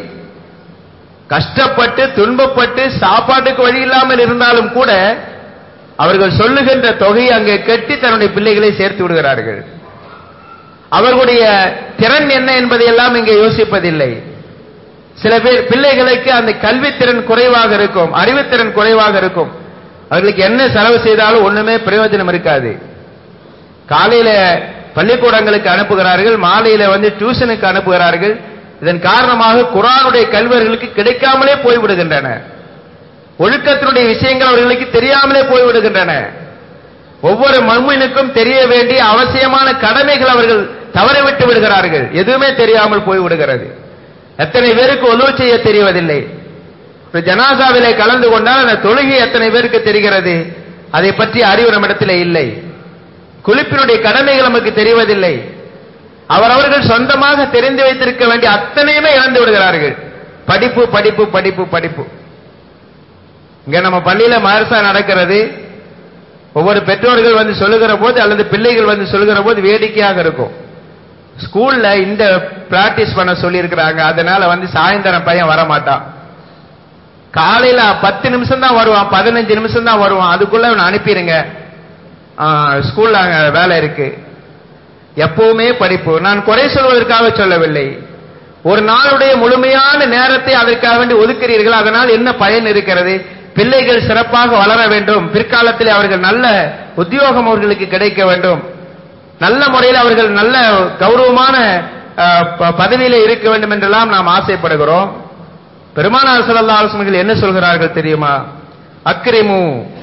கஷ்டப்பட்டு துன்பப்பட்டு சாப்பாட்டுக்கு வழி இல்லாமல் இருந்தாலும் கூட அவர்கள் சொல்லுகின்ற தொகையை அங்கே கட்டி தன்னுடைய பிள்ளைகளை சேர்த்து விடுகிறார்கள் அவர்களுடைய திறன் என்ன என்பதையெல்லாம் இங்கே யோசிப்பதில்லை சில பேர் பிள்ளைகளுக்கு அந்த கல்வித்திறன் குறைவாக இருக்கும் அறிவுத்திறன் குறைவாக இருக்கும் அவர்களுக்கு என்ன செலவு செய்தாலும் ஒண்ணுமே பிரயோஜனம் இருக்காது காலையில பள்ளிக்கூடங்களுக்கு அனுப்புகிறார்கள் மாலையில வந்து டியூஷனுக்கு அனுப்புகிறார்கள் இதன் காரணமாக குரானுடைய கல்வியர்களுக்கு கிடைக்காமலே போய்விடுகின்றன ஒழுக்கத்தினுடைய விஷயங்கள் அவர்களுக்கு தெரியாமலே போய்விடுகின்றன ஒவ்வொரு மண்மீனுக்கும் தெரிய வேண்டிய அவசியமான கடமைகள் அவர்கள் தவறவிட்டு விடுகிறார்கள் எதுவுமே தெரியாமல் போய்விடுகிறது எத்தனை பேருக்கு உதவு செய்ய தெரிவதில்லை ஒரு ஜனாசாவிலே கலந்து கொண்டால் அந்த தொழுகை எத்தனை பேருக்கு தெரிகிறது அதை பற்றி அறிவு நம்மிடத்தில் இல்லை குளிப்பினுடைய கடமைகள் நமக்கு தெரிவதில்லை அவரவர்கள் சொந்தமாக தெரிந்து வைத்திருக்க வேண்டிய அத்தனையுமே இழந்து விடுகிறார்கள் படிப்பு படிப்பு படிப்பு படிப்பு இங்க நம்ம பள்ளியில மதரசா நடக்கிறது ஒவ்வொரு பெற்றோர்கள் வந்து சொல்லுகிற போது அல்லது பிள்ளைகள் வந்து சொல்லுகிற போது வேடிக்கையாக இருக்கும் ஸ்கூல்ல இந்த பிராக்டிஸ் பண்ண சொல்லி இருக்கிறாங்க அதனால வந்து சாயந்தரம் பையன் வர மாட்டான் காலையில பத்து நிமிஷம் தான் வருவான் பதினஞ்சு நிமிஷம் தான் வருவான் அதுக்குள்ள அவனை அனுப்பிடுங்க ஆ, ஸ்கூல்ல அங்க வேலை இருக்கு எப்பவுமே படிப்பு நான் குறை சொல்வதற்காக சொல்லவில்லை ஒரு நாளுடைய முழுமையான நேரத்தை அதற்காக வேண்டி ஒதுக்கிறீர்கள் அதனால் என்ன பயன் இருக்கிறது பிள்ளைகள் சிறப்பாக வளர வேண்டும் பிற்காலத்தில் அவர்கள் நல்ல உத்தியோகம் அவர்களுக்கு கிடைக்க வேண்டும் நல்ல முறையில் அவர்கள் நல்ல கௌரவமான அஹ், ப- பதவியில இருக்க வேண்டும் என்றெல்லாம் நாம் ஆசைப்படுகிறோம் பெருமானார் ஸல்லல்லாஹு அலைஹி வஸல்லம் என்ன சொல்கிறார்கள் தெரியுமா அக்ரிமு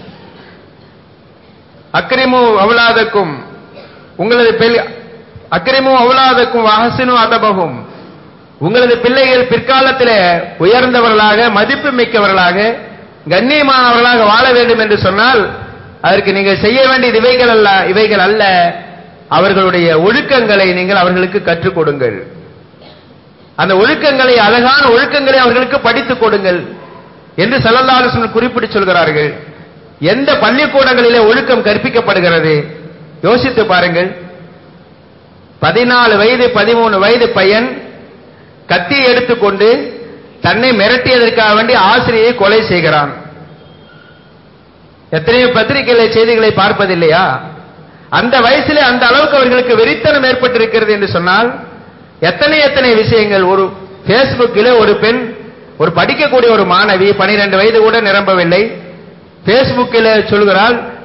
அக்ரிமு அவுலாதக்கும் உங்களது பிள்ளை அக்ரிமு அவுலாதக்கும் வஹசினு அதபகும் உங்களது பிள்ளைகள் பிற்காலத்திலே உயர்ந்தவர்களாக மதிப்பு மிக்கவர்களாக கண்ணியமானவர்களாக வாழ வேண்டும் என்று சொன்னால் அதற்கு நீங்கள் செய்ய வேண்டியது இவைகள் அல்ல இவைகள் அல்ல அவர்களுடைய ஒழுக்கங்களை நீங்கள் அவர்களுக்கு கற்றுக் கொடுங்கள் அந்த ஒழுக்கங்களை அழகான ஒழுக்கங்களை அவர்களுக்கு படித்துக் கொடுங்கள் என்று சல்லல்லாஹு குறிப்பிட்டு சொல்கிறார்கள் எந்த பள்ளிக்கூடங்களிலே ஒழுக்கம் கற்பிக்கப்படுகிறது யோசித்து பாருங்கள் பதினாலு வயது பதிமூணு வயது பையன் கத்தியை எடுத்துக்கொண்டு தன்னை மிரட்டியதற்காக வேண்டி ஆசிரியை கொலை செய்கிறான் எத்தனையோ பத்திரிகைகளை செய்திகளை பார்ப்பதில்லையா அந்த வயசிலே அந்த அளவுக்கு அவர்களுக்கு வெறித்தனம் ஏற்பட்டிருக்கிறது என்று சொன்னால் எத்தனை எத்தனை விஷயங்கள் ஒரு பேஸ்புக்கில் ஒரு பெண் ஒரு படிக்கக்கூடிய ஒரு மாணவி பனிரெண்டு வயது கூட நிரம்பவில்லை பேஸ்புக்கில் சொல்கிறாள்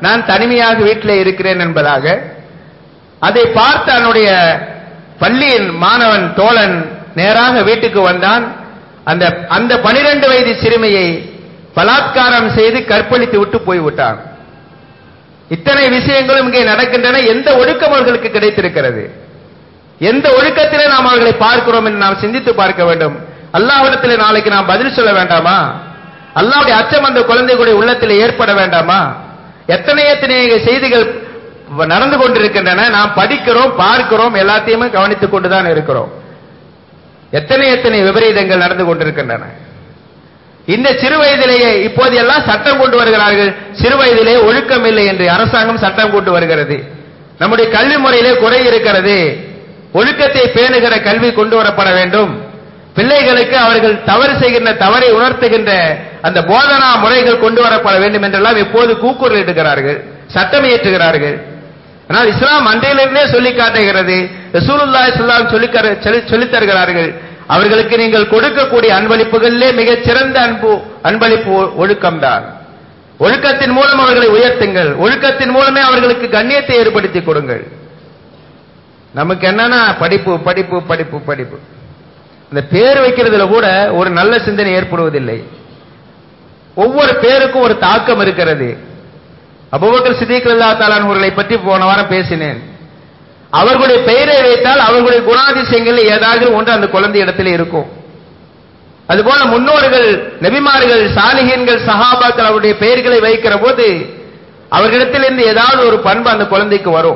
நான் தனிமையாக வீட்டிலே இருக்கிறேன் என்பதாக அதை பார்த்து அவனுடைய பள்ளியின் மாணவன் தோழன் நேராக வீட்டுக்கு வந்தான் அந்த அந்த பனிரெண்டு வயது சிறுமியை பலாத்காரம் செய்து கற்பழித்து விட்டு போய்விட்டான் இத்தனை விஷயங்களும் இங்கே நடக்கின்றன எந்த ஒழுக்கம் அவர்களுக்கு கிடைத்திருக்கிறது எந்த ஒழுக்கத்திலே நாம் அவர்களை பார்க்கிறோம் என்று நாம் சிந்தித்து பார்க்க வேண்டும் அல்லாஹ்விடத்திலே நாளைக்கு நாம் பதில் சொல்ல வேண்டாமா அல்லாஹ்வுடைய அச்சம் அந்த குழந்தைகளுடைய உள்ளத்தில் ஏற்பட வேண்டாமா எத்தனை எத்தனை செய்திகள் நடந்து கொண்டிருக்கின்றன நாம் படிக்கிறோம் பார்க்கிறோம் எல்லாத்தையுமே கவனித்துக் கொண்டுதான் இருக்கிறோம் எத்தனை எத்தனை விபரீதங்கள் நடந்து கொண்டிருக்கின்றன இந்த சிறு வயதிலேயே இப்போது எல்லாம் சட்டம் கொண்டு வருகிறார்கள் சிறு வயதிலே ஒழுக்கம் இல்லை என்று அரசாங்கம் சட்டம் கொண்டு வருகிறது நம்முடைய கல்வி முறையிலே குறை இருக்கிறது ஒழுக்கத்தை பேணுகிற கல்வி கொண்டு வரப்பட வேண்டும் பிள்ளைகளுக்கு அவர்கள் தவறு செய்கின்ற தவறை உணர்த்துகின்ற அந்த போதனா முறைகள் கொண்டு வரப்பட வேண்டும் என்றெல்லாம் இப்போது கூக்குரல் இடுகிறார்கள் சட்டம் இயற்றுகிறார்கள் ஆனால் இஸ்லாம் அன்றையிலிருந்தே சொல்லி காட்டுகிறது ரசூலுல்லாஹி ஸல்லல்லாஹு சொல்லி சொல்லித் தருகிறார்கள் அவர்களுக்கு நீங்கள் கொடுக்கக்கூடிய அன்பளிப்புகளிலே மிகச் சிறந்த அன்பு அன்பளிப்பு ஒழுக்கம்தான் ஒழுக்கத்தின் மூலம் அவர்களை உயர்த்துங்கள் ஒழுக்கத்தின் மூலமே அவர்களுக்கு கண்ணியத்தை ஏற்படுத்தி கொடுங்கள் நமக்கு என்னன்னா படிப்பு படிப்பு படிப்பு படிப்பு இந்த பேர் வைக்கிறதுல கூட ஒரு நல்ல சிந்தனை ஏற்படுவதில்லை ஒவ்வொரு பேருக்கும் ஒரு தாக்கம் இருக்கிறது அபுபக்கர் சித்திக் அல்லா தாலான் அவர்களை பற்றி போன வாரம் பேசினேன் அவர்களுடைய பெயரை வைத்தால் அவர்களுடைய குணாதிசயங்கள் ஏதாவது ஒன்று அந்த குழந்தை இடத்துல இருக்கும் அதுபோல முன்னோர்கள் நபிமார்கள் சாலிகன்கள் சஹாபாக்கள் அவருடைய பெயர்களை வைக்கிற போது அவர்களிடத்திலிருந்து ஏதாவது ஒரு பண்பு அந்த குழந்தைக்கு வரும்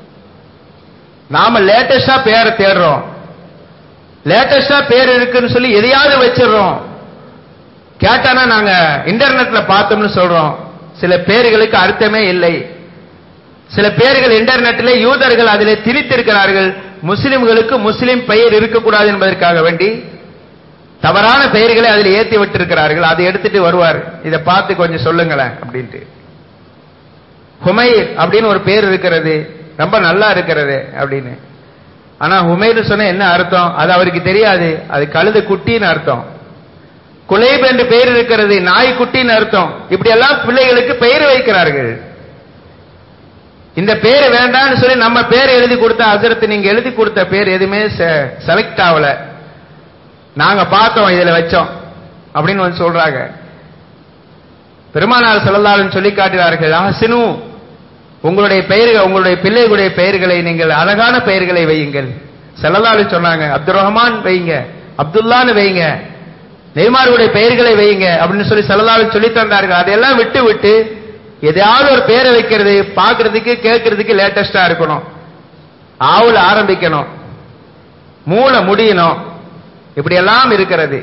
நாம லேட்டஸ்டா பேரை தேடுறோம் லேட்டஸ்டா பேர் இருக்குன்னு சொல்லி எதையாவது வச்சிடறோம் கேட்டானா நாங்க இன்டர்நெட்ல பார்த்தோம்னு சொல்றோம் சில பேர்களுக்கு அர்த்தமே இல்லை சில பேர்கள் இன்டர்நெட்டிலே யூதர்கள் அதிலே திரித்திருக்கிறார்கள் முஸ்லிம்களுக்கு முஸ்லிம் பெயர் இருக்கக்கூடாது என்பதற்காக வேண்டி தவறான பெயர்களை அதில் ஏற்றி விட்டிருக்கிறார்கள் அதை எடுத்துட்டு வருவார் இதை பார்த்து கொஞ்சம் சொல்லுங்களேன் அப்படின்ட்டு ஹுமைர் அப்படின்னு ஒரு பேர் இருக்கிறது ரொம்ப நல்லா இருக்கிறது அப்படின்னு ஆனா ஹுமைர் சொன்ன என்ன அர்த்தம் அது அவருக்கு தெரியாது அது கழுது குட்டின்னு அர்த்தம் குலைப் என்று பெயர் இருக்கிறது நாய் குட்டின்னு அர்த்தம் இப்படி எல்லாம் பிள்ளைகளுக்கு பெயர் வைக்கிறார்கள் இந்த பேர் வேண்டாம்னு சொல்லி நம்ம பேர் எழுதி கொடுத்த அசரத்து நீங்க எழுதி கொடுத்த பேர் எதுவுமே செலக்ட் ஆகல நாங்க பார்த்தோம் இதுல வச்சோம் அப்படின்னு வந்து சொல்றாங்க பெருமானார் செல்லலாலும் சொல்லி காட்டுகிறார்கள் ஆசினு உங்களுடைய பெயர்கள் உங்களுடைய பிள்ளைகளுடைய பெயர்களை நீங்கள் அழகான பெயர்களை வையுங்கள் செல்லலாலு சொன்னாங்க அப்துல் ரஹ்மான் வைங்க அப்துல்லான்னு வைங்க நெய்மாருடைய பெயர்களை வையுங்க அப்படின்னு சொல்லி செல்லலாலு சொல்லி தந்தார்கள் அதையெல்லாம் விட்டு விட்டு எதையாவது ஒரு பேரை வைக்கிறது பார்க்கறதுக்கு கேட்கறதுக்கு லேட்டஸ்டா இருக்கணும் ஆவுல ஆரம்பிக்கணும் மூளை முடியணும் இப்படி எல்லாம் இருக்கிறது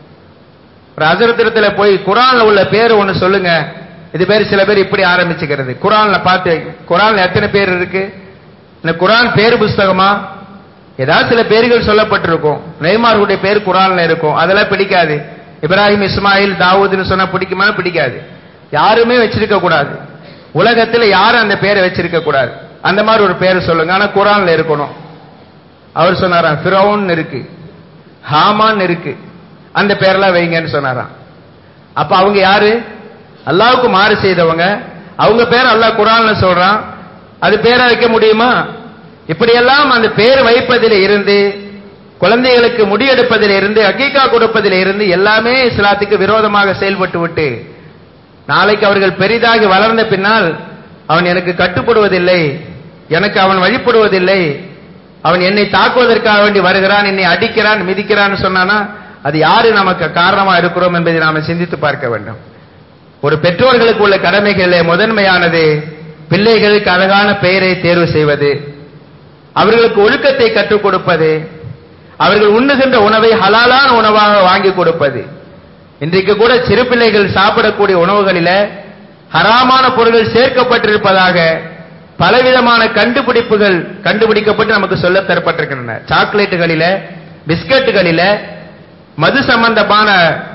ஒரு அசரத்திரத்துல போய் குரான்ல உள்ள பேர் ஒன்னு சொல்லுங்க இது பேர் சில பேர் இப்படி ஆரம்பிச்சுக்கிறது குரான்ல பார்த்து குரான்ல எத்தனை பேர் இருக்கு இந்த குரான் பேர் புஸ்தகமா ஏதாவது சில பேர்கள் சொல்லப்பட்டிருக்கும் நெய்மார்களுடைய பேர் குரான்ல இருக்கும் அதெல்லாம் பிடிக்காது இப்ராஹிம் இஸ்மாயில் தாவூத்னு சொன்னா பிடிக்குமா பிடிக்காது யாருமே வச்சிருக்க கூடாது உலகத்துல யாரும் அந்த பேரை வச்சிருக்க கூடாது அந்த மாதிரி ஒரு பேர் சொல்லுங்க ஆனா குரான்ல இருக்கணும் அவர் சொன்னாராம் ஃபிரௌன் இருக்கு ஹாமான் இருக்கு அந்த பேரெல்லாம் வைங்கன்னு சொன்னாராம் அப்ப அவங்க யாரு அல்லாவுக்கு மாறு செய்தவங்க அவங்க பேர் அல்லாஹ் குரான்ல சொல்றான் அது பேரை வைக்க முடியுமா இப்படியெல்லாம் அந்த பேர் வைப்பதில் இருந்து குழந்தைகளுக்கு முடியெடுப்பதில் இருந்து அக்கீக்கா கொடுப்பதில் இருந்து எல்லாமே இஸ்லாத்துக்கு விரோதமாக செயல்பட்டு விட்டு நாளைக்கு அவர்கள் பெரிதாகி வளர்ந்த பின்னால் அவன் எனக்கு கட்டுப்படுவதில்லை எனக்கு அவன் வழிபடுவதில்லை அவன் என்னை தாக்குவதற்காக வேண்டி வருகிறான் என்னை அடிக்கிறான் மிதிக்கிறான்னு சொன்னானா அது யாரு நமக்கு காரணமா இருக்கிறோம் என்பதை நாம சிந்தித்து பார்க்க வேண்டும் ஒரு பெற்றோர்களுக்கு உள்ள கடமைகளிலே முதன்மையானது பிள்ளைகளுக்கு அழகான பெயரை தேர்வு செய்வது அவர்களுக்கு ஒழுக்கத்தை கற்றுக் கொடுப்பது அவர்கள் உண்ணுகின்ற உணவை ஹலாலான உணவாக வாங்கி கொடுப்பது இன்றைக்கு கூட சிறு பிள்ளைகள் சாப்பிடக்கூடிய உணவுகளில ஹராமான பொருட்கள் சேர்க்கப்பட்டிருப்பதாக பலவிதமான கண்டுபிடிப்புகள் கண்டுபிடிக்கப்பட்டு நமக்கு சொல்ல தரப்பட்டிருக்கின்றன சாக்லேட்டுகளில பிஸ்கட்டுகளில மது சம்பந்தமான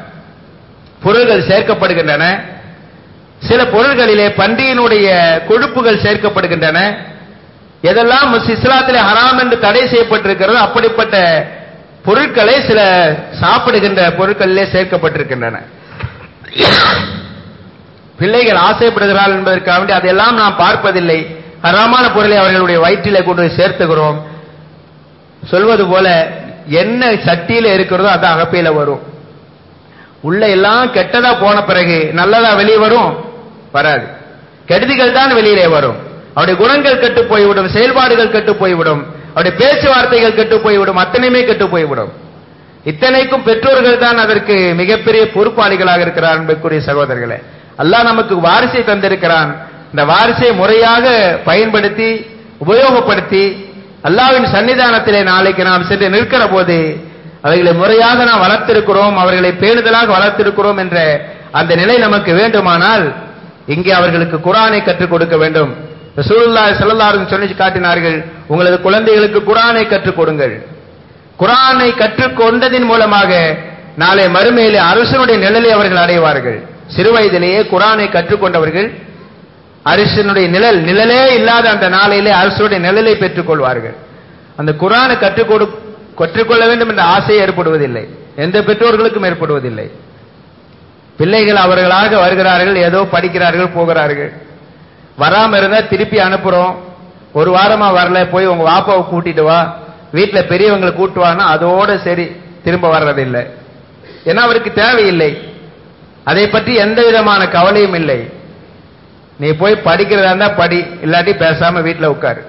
பொருள்கள் சேர்க்கப்படுகின்றன சில பொருள்களிலே பன்றியினுடைய கொழுப்புகள் சேர்க்கப்படுகின்றன எதெல்லாம் இஸ்லாத்திலே ஹராம் என்று தடை செய்யப்பட்டிருக்கிறதோ அப்படிப்பட்ட பொருட்களை சில சாப்பிடுகின்ற பொருட்களிலே சேர்க்கப்பட்டிருக்கின்றன பிள்ளைகள் ஆசைப்படுகிறார்கள் என்பதற்காக வேண்டி அதையெல்லாம் நாம் பார்ப்பதில்லை ஹராமான பொருளை அவர்களுடைய வயிற்றிலே கொண்டு போய் சேர்த்துகிறோம் சொல்வது போல என்ன சட்டியில இருக்கிறதோ அது அகப்பையில வரும் உள்ள எல்லாம் கெட்டதா போன பிறகு நல்லதா வெளியே வரும் வராது கெடுதிகள் தான் வெளியிலே வரும் அவருடைய குணங்கள் கெட்டு போய்விடும் செயல்பாடுகள் கெட்டு போய்விடும் அவருடைய பேச்சுவார்த்தைகள் கெட்டு போய்விடும் அத்தனையுமே கெட்டு போய்விடும் இத்தனைக்கும் பெற்றோர்கள் தான் அதற்கு மிகப்பெரிய பொறுப்பாளிகளாக இருக்கிறார் என்பதற்குரிய சகோதரர்களே அல்லாஹ் நமக்கு வாரிசை தந்திருக்கிறான் இந்த வாரிசை முறையாக பயன்படுத்தி உபயோகப்படுத்தி அல்லாவின் சன்னிதானத்திலே நாளைக்கு நாம் சென்று நிற்கிற போது அவைகளை முறையாக நாம் வளர்த்திருக்கிறோம் அவர்களை பேணுதலாக வளர்த்திருக்கிறோம் என்ற அந்த நிலை நமக்கு வேண்டுமானால் இங்கே அவர்களுக்கு குரானை கற்றுக் கொடுக்க வேண்டும் ரசூலுல்லாஹி ஸல்லல்லாஹு அலைஹி சொல்லி காட்டினார்கள் உங்களது குழந்தைகளுக்கு குரானை கற்றுக் கொடுங்கள் குரானை கற்றுக்கொண்டதின் மூலமாக நாளை மறுமையிலே அரசனுடைய நிழலை அவர்கள் அடைவார்கள் சிறுவயதிலேயே குரானை கற்றுக்கொண்டவர்கள் அரசனுடைய நிழல் நிழலே இல்லாத அந்த நாளையிலே அரசனுடைய நிழலை பெற்றுக் கொள்வார்கள் அந்த குரானை கற்றுக் கொடு கற்றுக்கொள்ள வேண்டும் என்ற ஆசை ஏற்படுவதில்லை எந்த பெற்றோர்களுக்கும் ஏற்படுவதில்லை பிள்ளைகள் அவர்களாக வருகிறார்கள் ஏதோ படிக்கிறார்கள் போகிறார்கள் வராம இருந்தா திருப்பி அனுப்புறோம் ஒரு வாரமா வரல போய் உங்க வாப்பாவை கூட்டிட்டு வா வீட்டுல பெரியவங்களை கூட்டுவான்னா அதோட சரி திரும்ப வர்றதில்லை ஏன்னா அவருக்கு தேவையில்லை அதை பற்றி எந்த விதமான கவலையும் இல்லை நீ போய் படிக்கிறதா இருந்தா படி இல்லாட்டி பேசாம வீட்டுல உட்காரு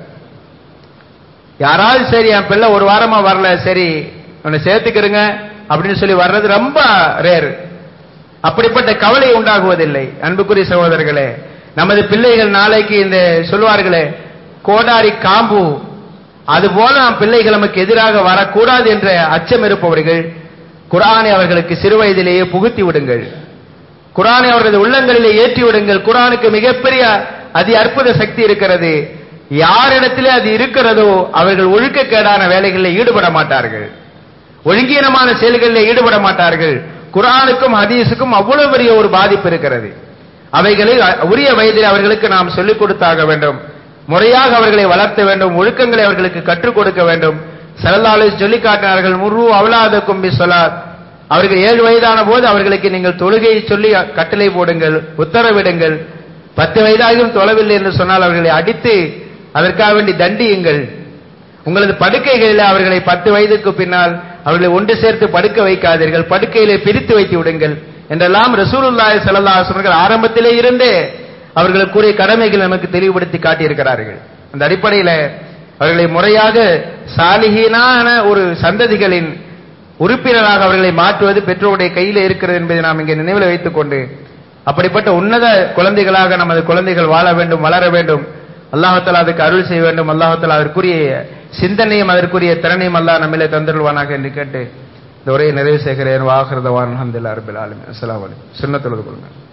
யாராவது சரி என் பிள்ளை ஒரு வாரமா வரல சரி உன்னை சேர்த்துக்கிறங்க அப்படின்னு சொல்லி வர்றது ரொம்ப ரேர் அப்படிப்பட்ட கவலை உண்டாகுவதில்லை அன்புக்குரிய சகோதரர்களே நமது பிள்ளைகள் நாளைக்கு இந்த சொல்வார்களே கோடாரி காம்பு அதுபோல நம் பிள்ளைகள் நமக்கு எதிராக வரக்கூடாது என்ற அச்சம் இருப்பவர்கள் குரானை அவர்களுக்கு சிறு வயதிலேயே புகுத்தி விடுங்கள் குரானை அவரது உள்ளங்களிலே ஏற்றி விடுங்கள் குரானுக்கு மிகப்பெரிய அதி அற்புத சக்தி இருக்கிறது யாரிடத்திலே அது இருக்கிறதோ அவர்கள் ஒழுக்கக்கேடான வேலைகளில் ஈடுபட மாட்டார்கள் ஒழுங்கீனமான செயல்களில் ஈடுபட மாட்டார்கள் குரானுக்கும் ஹதீஸுக்கும் அவ்வளவு பெரிய ஒரு பாதிப்பு இருக்கிறது அவைகளை உரிய வயதில் அவர்களுக்கு நாம் சொல்லிக் கொடுத்தாக வேண்டும் முறையாக அவர்களை வளர்த்த வேண்டும் ஒழுக்கங்களை அவர்களுக்கு கற்றுக் கொடுக்க வேண்டும் செல்லாலை சொல்லி காட்டினார்கள் முரு அவலாத கும்பி சொல்லார் அவர்கள் ஏழு வயதான போது அவர்களுக்கு நீங்கள் தொழுகையை சொல்லி கட்டளை போடுங்கள் உத்தரவிடுங்கள் பத்து வயதாகியும் தொலைவில்லை என்று சொன்னால் அவர்களை அடித்து அதற்காக வேண்டி தண்டியுங்கள் உங்களது படுக்கைகளில் அவர்களை பத்து வயதுக்கு பின்னால் அவர்களை ஒன்று சேர்த்து படுக்க வைக்காதீர்கள் படுக்கையிலே பிரித்து வைத்து விடுங்கள் என்றெல்லாம் ரசூலுல்லாஹி ஸல்லல்லாஹு அலைஹி வஸல்லம் ஆரம்பத்திலே இருந்தே அவர்களுக்குரிய கடமைகள் நமக்கு தெளிவுபடுத்தி காட்டியிருக்கிறார்கள் அந்த அடிப்படையில் அவர்களை முறையாக சாலிகீனான ஒரு சந்ததிகளின் உறுப்பினராக அவர்களை மாற்றுவது பெற்றோருடைய கையில் இருக்கிறது என்பதை நாம் இங்கே நினைவில் வைத்துக் கொண்டு அப்படிப்பட்ட உன்னத குழந்தைகளாக நமது குழந்தைகள் வாழ வேண்டும் வளர வேண்டும் அல்லாஹால அதுக்கு அருள் செய்ய வேண்டும் அல்லாஹால அதற்குரிய சிந்தனையும் அதற்குரிய திறனையும் அல்லாஹ் நம்மிலே தந்துருவானாக என்று கேட்டு இந்த உரையை நிறைவு செய்கிறேன் வாகிறதவான் அஹமதுல்லா அரபில் ஆலமி அஸ்லாம் வலைக்கம் சுண்ணத்துள்ளது கொள்ளுங்கள்